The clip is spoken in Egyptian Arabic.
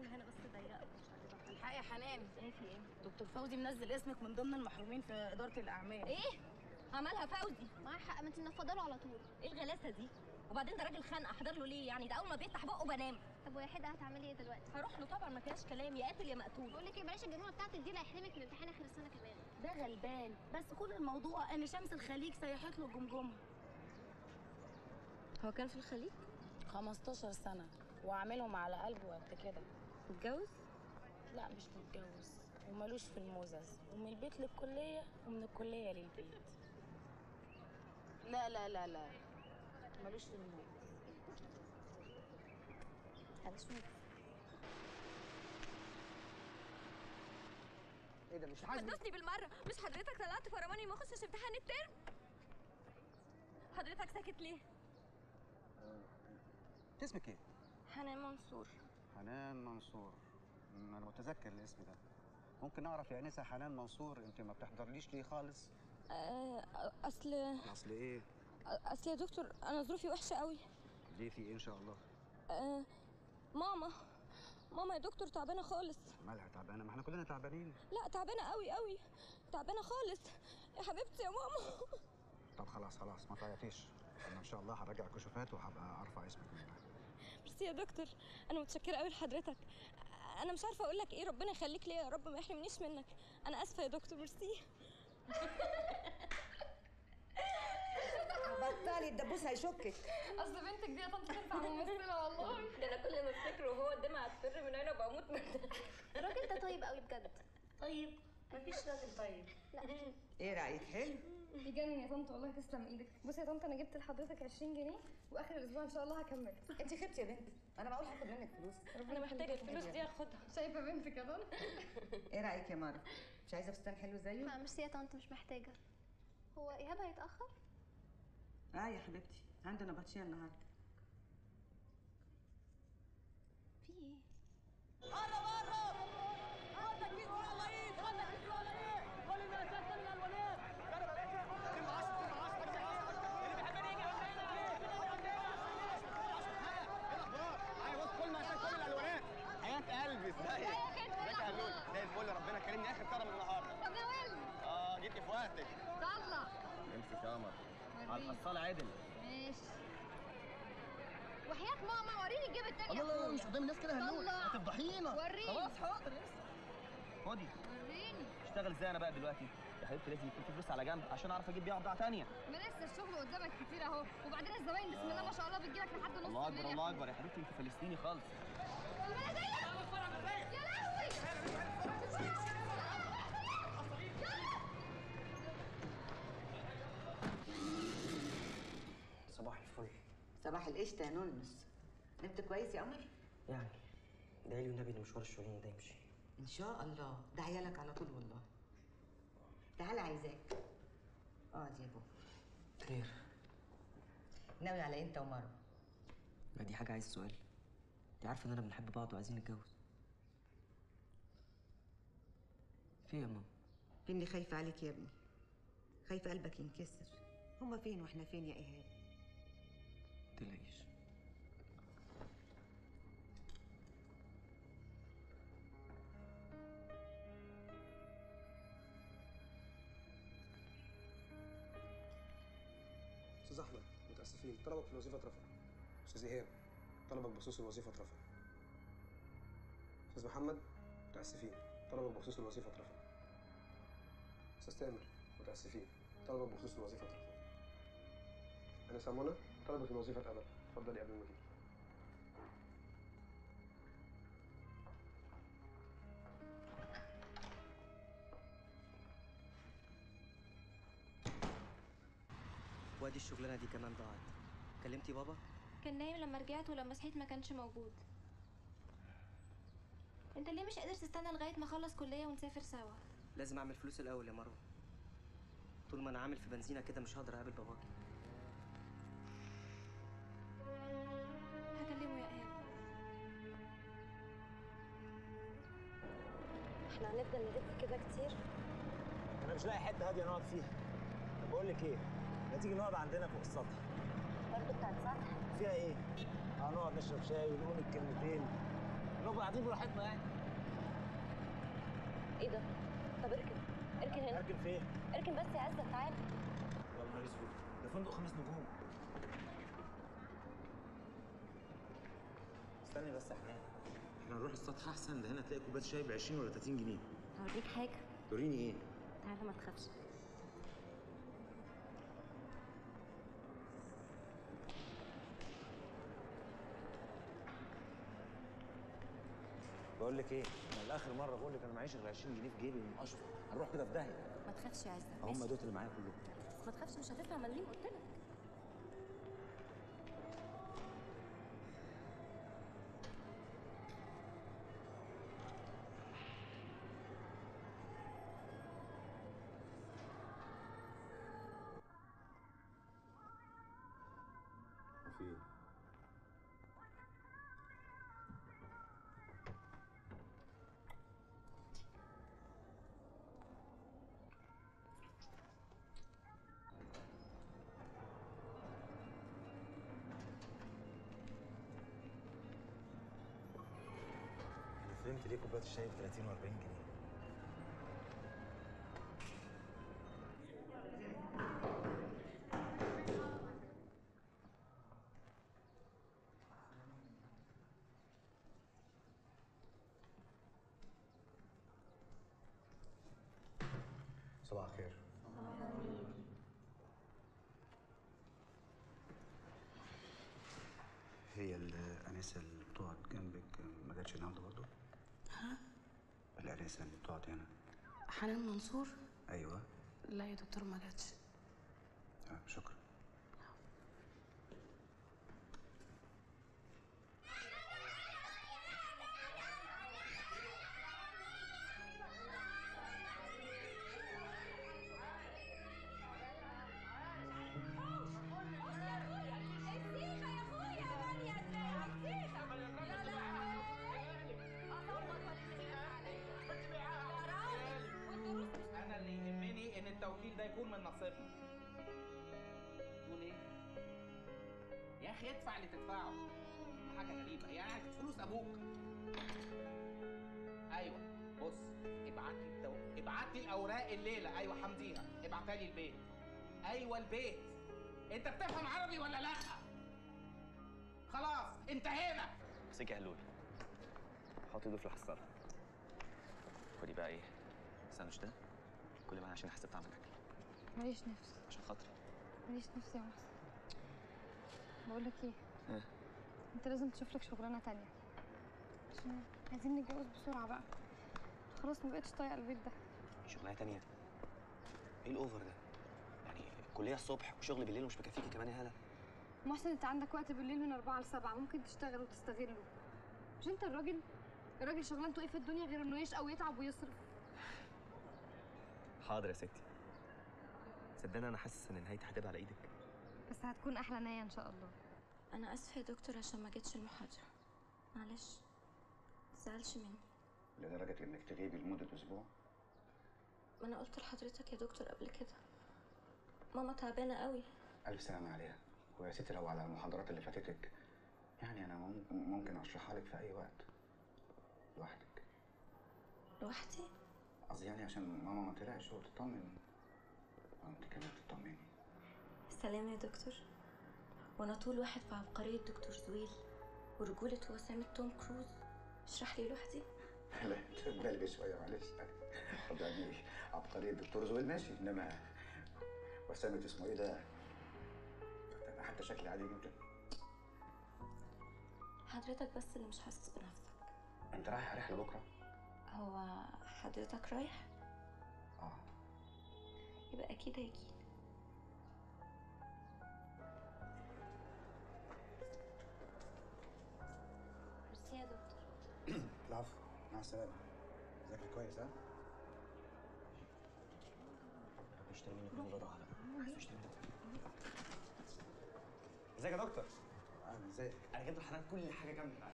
هنا بس ضيقه مش هتبقى الحقي يا حنان ايه في ايه دكتور فوزي منزل اسمك من ضمن المحرومين في اداره الاعمال ايه عملها فوزي معاه حق ما انت منفضه له على طول ايه الغلاسه دي وبعدين ده راجل خانق احضر له ليه يعني ده اول ما بيفتح بقه بنام طب ويا حدا هتعملي ايه دلوقتي هروح له طبعا ما فيهاش كلام يا قاتل يا مقتول بقول لك ايه بلاش الجنونه بتاعتك دي اللي هيحرمك من الامتحان اخر السنه كمان ده غلبان بس كل الموضوع ان شمس الخليج سيحت له الجمجمه هو كان في الخليج 15 سنه وعاملهم على قلبه قد كده متجوز لا مش متجوز ومالوش في الموزز ومن البيت للكليه ومن الكليه للبيت لا لا لا لا مالوش في الموزز هنشوف ايه ده مش عاجبك هتدوسني بالمره مش حضرتك طلعت فرماني ما اخشش امتحان الترم حضرتك ساكت ليه انت اسمك ايه حنان منصور حنان منصور أمم، انا متذكر الاسم ده ممكن اعرف يا انسه حنان منصور انت ما بتحضرليش ليه خالص آه، اصل اصل ايه اصل يا دكتور انا ظروفي وحشه قوي ليه في ايه ان شاء الله آه، ماما ماما يا دكتور تعبانه خالص مالها تعبانه ما احنا كلنا تعبانين لا تعبانه قوي قوي تعبانه خالص يا حبيبتي يا ماما طب خلاص خلاص ما تعيطيش انا ان شاء الله هراجع كشوفات وهبقى ارفع اسمك منها ميرسي يا دكتور انا متشكره قوي لحضرتك انا مش عارفه اقول لك ايه ربنا يخليك ليا يا رب ما يحرمنيش منك انا اسفه يا دكتور ميرسي بطلي الدبوس هيشكك اصل بنتك دي يا طنط تنفع ممثله والله ده انا كل ما افتكره وهو قدامي هتفر من عينه بموت من الراجل ده طيب قوي بجد طيب مفيش راجل طيب ايه رايك حلو يجنن يا طنط والله تسلم ايدك بصي يا طنط انا جبت لحضرتك 20 جنيه واخر الاسبوع ان شاء الله هكمل انت خبتي يا بنت انا بقول هاخد منك فلوس ربنا محتاجه الفلوس دي اخدها شايفه بنتك يا طنط ايه رايك يا مارو مش عايزه فستان حلو زيه لا ميرسي يا طنط مش محتاجه هو ايهاب هيتاخر اه يا حبيبتي عندنا بطشيه النهارده في ايه ايوه بص كل ما عشان كل الالوانات حياه قلبي ازيك ازيك يا هلول زي الفل ربنا كرمني اخر كرم النهارده طب يا ولد اه جيتي في وقتك طلع امسك يا قمر على الحصاله عدل ماشي وحياة ماما وريني الجيب التاني لا لا لا مش قدام الناس كده يا هلول طلع. هتفضحينا وريني. خلاص حاضر لسه خدي وريني اشتغل ازاي انا بقى دلوقتي يا حبيبتي لازم يكون في فلوس على جنب عشان اعرف اجيب بيها بضاعه ثانيه ما لسه الشغل قدامك كتير اهو وبعدين الزباين بسم الله ما شاء الله بتجيلك لحد نص الله اكبر الليل. الله اكبر يا حبيبتي انت فلسطيني خالص يا لهوي صباح الفل صباح القشطه يا نونس نمت كويس يا قمر يعني ادعي لي والنبي ان مشوار الشغلين ده يمشي ان شاء الله ده عيالك على طول والله تعالى عايزاك اقعد يا بابا خير ناوي على إيه انت ومروه ما دي حاجه عايز سؤال انت عارفه اننا بنحب بعض وعايزين نتجوز في إيه يا ماما اني خايفه عليك يا ابني خايفه قلبك ينكسر هما فين واحنا فين يا ايهاب تلاقيش استاذ احمد متاسفين طلبك في الوظيفه اترفض استاذ ايهاب طلبك بخصوص الوظيفه اترفض استاذ محمد متاسفين طلبك بخصوص الوظيفه اترفض استاذ تامر متاسفين طلبك بخصوص الوظيفه اترفض انا سمونه طلبك الوظيفه اتقبل اتفضلي قبل المدير وادي الشغلانه دي كمان ضاعت كلمتي بابا كان نايم لما رجعت ولما صحيت ما كانش موجود انت ليه مش قادر تستنى لغايه ما اخلص كليه ونسافر سوا لازم اعمل فلوس الاول يا مروه طول ما انا عامل في بنزينه كده مش هقدر اقابل باباكي هكلمه يا ايهاب احنا هنفضل نلف كده كتير انا مش لاقي حته هاديه نقعد فيها طب بقول لك ايه ما تيجي نقعد عندنا فوق السطح برضه بتاعت سطح فيها ايه هنقعد نشرب شاي ونقول الكلمتين نبقى قاعدين براحتنا يعني ايه ده طب اركن اركن هنا اركن فين؟ اركن بس يا عزت تعالى يا نهار اسود ده فندق خمس نجوم استني بس يا حنان احنا نروح السطح احسن ده هنا تلاقي كوبايه شاي ب 20 ولا 30 جنيه هوريك حاجه توريني ايه؟ تعالى ما تخافش بقول لك ايه انا لاخر مره بقول لك انا معيش غير 20 جنيه في جيبي من اشرف هنروح كده في داهيه ما تخافش يا عزت هم ماشي؟ دول اللي معايا كلهم ما تخافش مش هتدفع مليم قلت لك في ايه؟ انا فهمت ليه كوبايه الشاي ب 30 و 40 جنيه صباح الخير هي الأنسة اللي بتقعد جنبك ما جاتش النهارده برضه؟ ها الأنسة اللي بتقعد هنا حنان منصور أيوه لا يا دكتور ما جاتش آه شكرا انا اللي يهمني ان التوكيل ده يكون من نصيبنا تقول ايه يا اخي ادفع اللي تدفعه حاجه غريبه هي يعني فلوس ابوك ايوه بص ابعت لي التو... ابعت لي الاوراق الليله ايوه حمديها ابعتها لي البيت ايوه البيت انت بتفهم عربي ولا لا خلاص انتهينا امسكي يا هلول حطي ايده في الحصاله خدي بقى ايه ساندوتش ده كل معايا عشان حسبت اعمل اكل ماليش نفس عشان خاطري ماليش نفس يا محسن بقول لك ايه ها انت لازم تشوف لك شغلانه تانية عشان عايزين نتجوز بسرعه بقى خلاص ما بقتش طايقه البيت ده شغلانه تانية ايه الاوفر ده يعني الكليه الصبح وشغل بالليل ومش مكفيكي كمان يا هلا محسن انت عندك وقت بالليل من أربعة لسبعة ممكن تشتغل وتستغله مش انت الراجل الراجل شغلانته ايه في الدنيا غير انه يشقى ويتعب ويصرف حاضر يا ستي صدقني انا حاسس ان نهايتي هتبقى على ايدك بس هتكون احلى نهايه ان شاء الله انا اسفه يا دكتور عشان ما جيتش المحاضره معلش متزعلش مني لدرجة إنك تغيبي لمدة أسبوع ما انا قلت لحضرتك يا دكتور قبل كده ماما تعبانه قوي ألف سلامة عليها ويا ستي لو على المحاضرات اللي فاتتك يعني أنا ممكن, ممكن أشرحها لك في أي وقت لوحدك لوحدي قصدي يعني عشان ماما ما تقلقش وتطمن وأنت كمان تطمني سلام يا دكتور وانا طول واحد في عبقريه دكتور زويل ورجوله وسامه توم كروز اشرح لي لوحدي لا تبالغي شوية معلش يعني عبقرية الدكتور زويل ماشي إنما وسامة اسمه إيه ده؟ أنا حتى شكلي عادي جدا حضرتك بس اللي مش حاسس بنفسك أنت رايح رحلة بكرة؟ هو حضرتك رايح آه يبقى اكيد هيجي ميرسي يا دكتور العفو مع السلامة ذاكر كويس ها؟ اشتري مني كل بضاعه بقى عايز اشتري منك ازيك يا دكتور أهلا ازيك؟ انا جبت لحضرتك كل حاجه جنبي بقى